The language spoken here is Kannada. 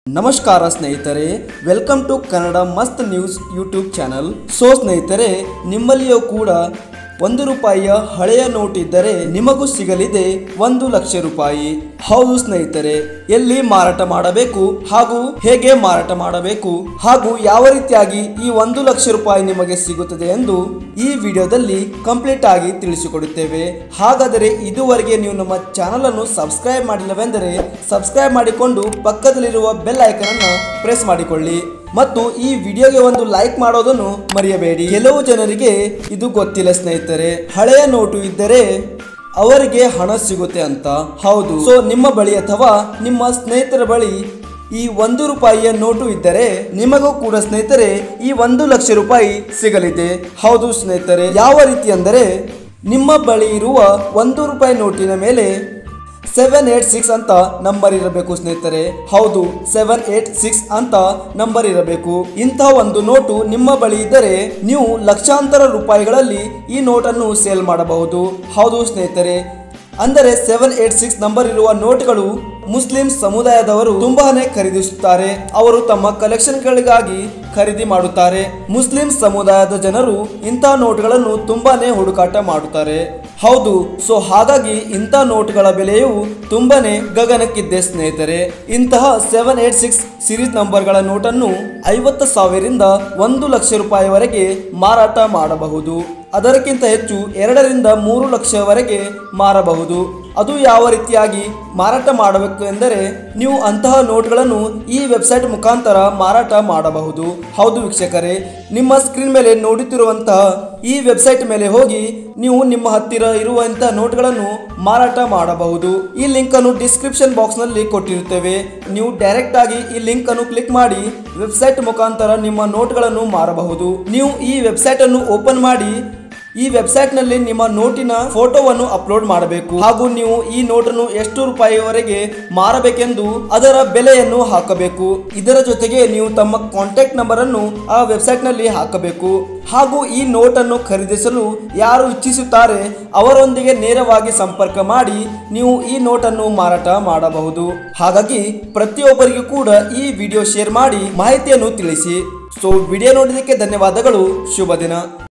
ನಮಸ್ಕಾರ ಸ್ನೇಹಿತರೆ ವೆಲ್ಕಮ್ ಟು ಕನ್ನಡ ಮಸ್ತ್ ನ್ಯೂಸ್ ಯೂಟ್ಯೂಬ್ ಚಾನಲ್ ಸೊ ಸ್ನೇಹಿತರೆ ನಿಮ್ಮಲ್ಲಿಯೂ ಕೂಡ ಒಂದು ರೂಪಾಯಿಯ ಹಳೆಯ ನೋಟ್ ಇದ್ದರೆ ನಿಮಗೂ ಸಿಗಲಿದೆ ಒಂದು ಲಕ್ಷ ರೂಪಾಯಿ ಹೌದು ಸ್ನೇಹಿತರೆ ಎಲ್ಲಿ ಮಾರಾಟ ಮಾಡಬೇಕು ಹಾಗೂ ಹೇಗೆ ಮಾರಾಟ ಮಾಡಬೇಕು ಹಾಗೂ ಯಾವ ರೀತಿಯಾಗಿ ಈ ಒಂದು ಲಕ್ಷ ರೂಪಾಯಿ ನಿಮಗೆ ಸಿಗುತ್ತದೆ ಎಂದು ಈ ವಿಡಿಯೋದಲ್ಲಿ ಕಂಪ್ಲೀಟ್ ಆಗಿ ತಿಳಿಸಿಕೊಡುತ್ತೇವೆ ಹಾಗಾದರೆ ಇದುವರೆಗೆ ನೀವು ನಮ್ಮ ಚಾನಲ್ ಅನ್ನು ಸಬ್ಸ್ಕ್ರೈಬ್ ಮಾಡಿಲ್ಲವೆಂದರೆ ಸಬ್ಸ್ಕ್ರೈಬ್ ಮಾಡಿಕೊಂಡು ಪಕ್ಕದಲ್ಲಿರುವ ಬೆಲ್ ಐಕನ್ ಅನ್ನು ಪ್ರೆಸ್ ಮಾಡಿಕೊಳ್ಳಿ ಮತ್ತು ಈ ವಿಡಿಯೋಗೆ ಒಂದು ಲೈಕ್ ಮಾಡೋದನ್ನು ಮರೆಯಬೇಡಿ ಕೆಲವು ಜನರಿಗೆ ಇದು ಗೊತ್ತಿಲ್ಲ ಸ್ನೇಹಿತರೆ ಹಳೆಯ ನೋಟು ಇದ್ದರೆ ಅವರಿಗೆ ಹಣ ಸಿಗುತ್ತೆ ಅಂತ ಹೌದು ಸೊ ನಿಮ್ಮ ಬಳಿ ಅಥವಾ ನಿಮ್ಮ ಸ್ನೇಹಿತರ ಬಳಿ ಈ ಒಂದು ರೂಪಾಯಿಯ ನೋಟು ಇದ್ದರೆ ನಿಮಗೂ ಕೂಡ ಸ್ನೇಹಿತರೆ ಈ ಒಂದು ಲಕ್ಷ ರೂಪಾಯಿ ಸಿಗಲಿದೆ ಹೌದು ಸ್ನೇಹಿತರೆ ಯಾವ ರೀತಿ ಅಂದರೆ ನಿಮ್ಮ ಬಳಿ ಇರುವ ಒಂದು ರೂಪಾಯಿ ನೋಟಿನ ಮೇಲೆ ಸೆವೆನ್ ಏಟ್ ಸಿಕ್ಸ್ ಅಂತ ನಂಬರ್ ಇರಬೇಕು ಸ್ನೇಹಿತರೆ ಹೌದು ಸೆವೆನ್ ಏಟ್ ಸಿಕ್ಸ್ ಅಂತ ನಂಬರ್ ಇರಬೇಕು ಇಂತಹ ಒಂದು ನೋಟು ನಿಮ್ಮ ಬಳಿ ಇದ್ದರೆ ನೀವು ಲಕ್ಷಾಂತರ ರೂಪಾಯಿಗಳಲ್ಲಿ ಈ ನೋಟನ್ನು ಸೇಲ್ ಮಾಡಬಹುದು ಹೌದು ಸ್ನೇಹಿತರೆ ಅಂದರೆ ಸೆವೆನ್ ಏಟ್ ಸಿಕ್ಸ್ ನಂಬರ್ ಇರುವ ನೋಟ್ಗಳು ಮುಸ್ಲಿಂ ಸಮುದಾಯದವರು ತುಂಬಾನೇ ಖರೀದಿಸುತ್ತಾರೆ ಅವರು ತಮ್ಮ ಕಲೆಕ್ಷನ್ಗಳಿಗಾಗಿ ಖರೀದಿ ಮಾಡುತ್ತಾರೆ ಮುಸ್ಲಿಂ ಸಮುದಾಯದ ಜನರು ಇಂತಹ ನೋಟ್ಗಳನ್ನು ತುಂಬಾನೇ ಹುಡುಕಾಟ ಮಾಡುತ್ತಾರೆ ಹೌದು ಸೊ ಹಾಗಾಗಿ ಇಂಥ ನೋಟ್ಗಳ ಬೆಲೆಯು ತುಂಬಾನೇ ಗಗನಕ್ಕಿದೆ ಸ್ನೇಹಿತರೆ ಇಂತಹ ಸೆವೆನ್ ಏಟ್ ಸಿಕ್ಸ್ ಸಿರೀಸ್ ನಂಬರ್ಗಳ ನೋಟನ್ನು ಐವತ್ತು ಸಾವಿರದಿಂದ ಒಂದು ಲಕ್ಷ ರೂಪಾಯಿವರೆಗೆ ಮಾರಾಟ ಮಾಡಬಹುದು ಅದಕ್ಕಿಂತ ಹೆಚ್ಚು ಎರಡರಿಂದ ಮೂರು ಲಕ್ಷವರೆಗೆ ಮಾರಬಹುದು ಅದು ಯಾವ ರೀತಿಯಾಗಿ ಮಾರಾಟ ಮಾಡಬೇಕು ಎಂದರೆ ನೀವು ಅಂತಹ ನೋಟ್ಗಳನ್ನು ಈ ವೆಬ್ಸೈಟ್ ಮುಖಾಂತರ ಮಾರಾಟ ಮಾಡಬಹುದು ಹೌದು ವೀಕ್ಷಕರೇ ನಿಮ್ಮ ಸ್ಕ್ರೀನ್ ಮೇಲೆ ನೋಡುತ್ತಿರುವಂತಹ ಈ ವೆಬ್ಸೈಟ್ ಮೇಲೆ ಹೋಗಿ ನೀವು ನಿಮ್ಮ ಹತ್ತಿರ ಇರುವಂತಹ ನೋಟ್ಗಳನ್ನು ಮಾರಾಟ ಮಾಡಬಹುದು ಈ ಲಿಂಕ್ ಅನ್ನು ಡಿಸ್ಕ್ರಿಪ್ಷನ್ ಬಾಕ್ಸ್ ನಲ್ಲಿ ಕೊಟ್ಟಿರುತ್ತೇವೆ ನೀವು ಡೈರೆಕ್ಟ್ ಆಗಿ ಈ ಲಿಂಕ್ ಅನ್ನು ಕ್ಲಿಕ್ ಮಾಡಿ ವೆಬ್ಸೈಟ್ ಮುಖಾಂತರ ನಿಮ್ಮ ನೋಟ್ಗಳನ್ನು ಮಾರಬಹುದು ನೀವು ಈ ವೆಬ್ಸೈಟ್ ಅನ್ನು ಓಪನ್ ಮಾಡಿ ಈ ವೆಬ್ಸೈಟ್ ನಲ್ಲಿ ನಿಮ್ಮ ನೋಟಿನ ಫೋಟೋವನ್ನು ಅಪ್ಲೋಡ್ ಮಾಡಬೇಕು ಹಾಗೂ ನೀವು ಈ ನೋಟನ್ನು ಎಷ್ಟು ರೂಪಾಯಿವರೆಗೆ ಮಾರಬೇಕೆಂದು ಅದರ ಬೆಲೆಯನ್ನು ಹಾಕಬೇಕು ಇದರ ಜೊತೆಗೆ ನೀವು ತಮ್ಮ ಕಾಂಟ್ಯಾಕ್ಟ್ ನಂಬರ್ ಅನ್ನು ಆ ವೆಬ್ಸೈಟ್ ನಲ್ಲಿ ಹಾಕಬೇಕು ಹಾಗೂ ಈ ನೋಟನ್ನು ಖರೀದಿಸಲು ಯಾರು ಇಚ್ಛಿಸುತ್ತಾರೆ ಅವರೊಂದಿಗೆ ನೇರವಾಗಿ ಸಂಪರ್ಕ ಮಾಡಿ ನೀವು ಈ ನೋಟನ್ನು ಮಾರಾಟ ಮಾಡಬಹುದು ಹಾಗಾಗಿ ಪ್ರತಿಯೊಬ್ಬರಿಗೂ ಕೂಡ ಈ ವಿಡಿಯೋ ಶೇರ್ ಮಾಡಿ ಮಾಹಿತಿಯನ್ನು ತಿಳಿಸಿ ಸೊ ವಿಡಿಯೋ ನೋಡಿದ್ದಕ್ಕೆ ಧನ್ಯವಾದಗಳು ಶುಭ ದಿನ